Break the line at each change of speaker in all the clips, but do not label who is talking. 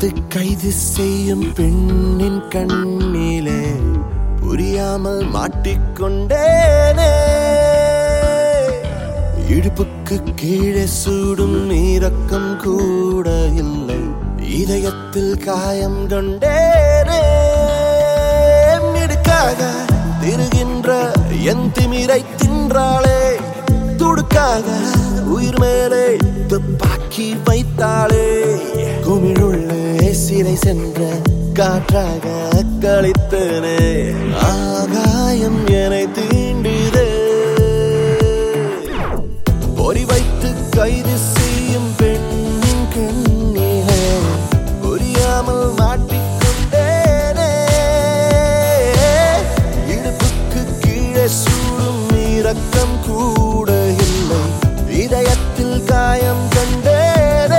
வைத்து கைது செய்யும் பெண்ணின் கண்ணிலே புரியாமல் மாட்டிக்கொண்டேனே இடுப்புக்கு கீழே சூடும் இரக்கம் கூட இல்லை இதயத்தில் காயம் கொண்டேனே மிடுக்காக திருகின்ற என் திமிரை தின்றாளே துடுக்காக உயிர் மேலே துப்பாக்கி வைத்தாளே குமிழுள்ளே சிறை சென்ற காற்றாக கழித்தனே ஆகாயம் என்னை தீண்டிதே பொறி வைத்து கைது செய்யும் பெண்ணின் கண்ணிலே புரியாமல் மாட்டிக்கொண்டேனே இடுப்புக்கு கீழே சூடும் இரக்கம் கூட இல்லை இதயத்தில் காயம் கண்டேனே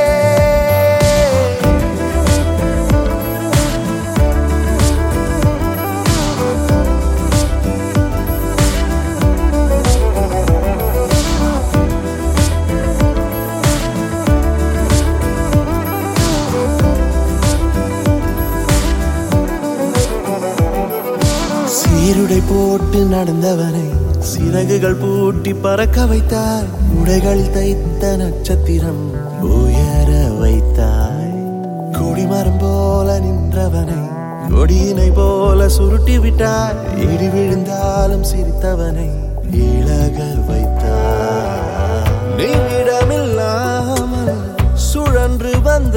சீருடை போட்டு நடந்தவனை சிறகுகள் பூட்டி பறக்க வைத்தாய் உடைகள் தைத்த நட்சத்திரம் உயர வைத்தாய் கொடிமரம் போல நின்றவனை கொடியினை போல சுருட்டி விட்டாய் இடி விழுந்தாலும் சிரித்தவனை இழக வைத்தாய் நீடமில்லாமல் சுழன்று வந்த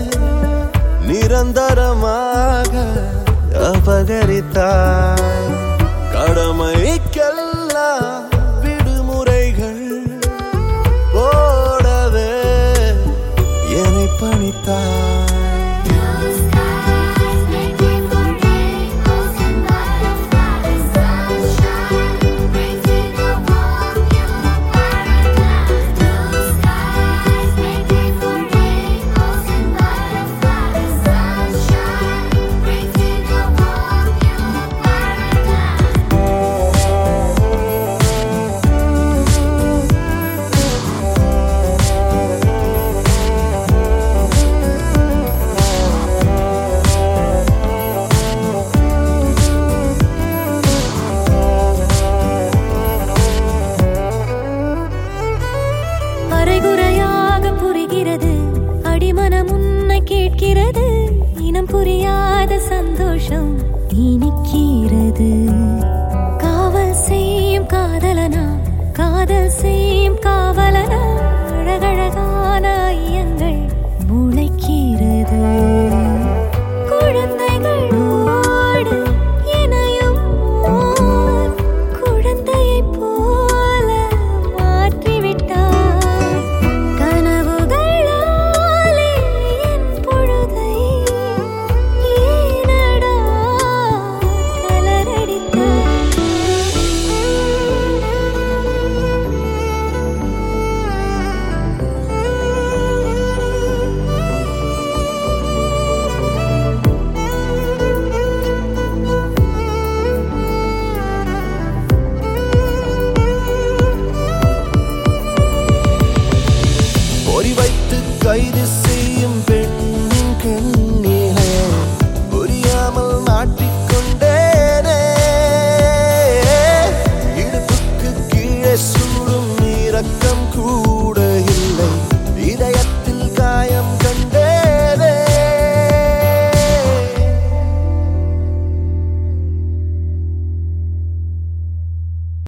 நிரந்தரமாக அபகரித்தாய் கடமைக்கெல்லாம் விடுமுறைகள் போடவே என்னை பணித்தாய்
Blue skies make way for rainbows and butterflies. Sunshine brings in the warm new paradise. Blue skies make way for rainbows and butterflies. Sunshine brings in the warm new paradise.
அரைகுறையாக புரிகிறது அடிமனம் உன்னை கேட்கிறது இனம் புரியாத சந்தோஷம் இனிக்கிறது காவல் செய்யும் காதலனா காதல் செய்யும் காவலனா அழகழகான ஐயங்கள் முளைக்கிறது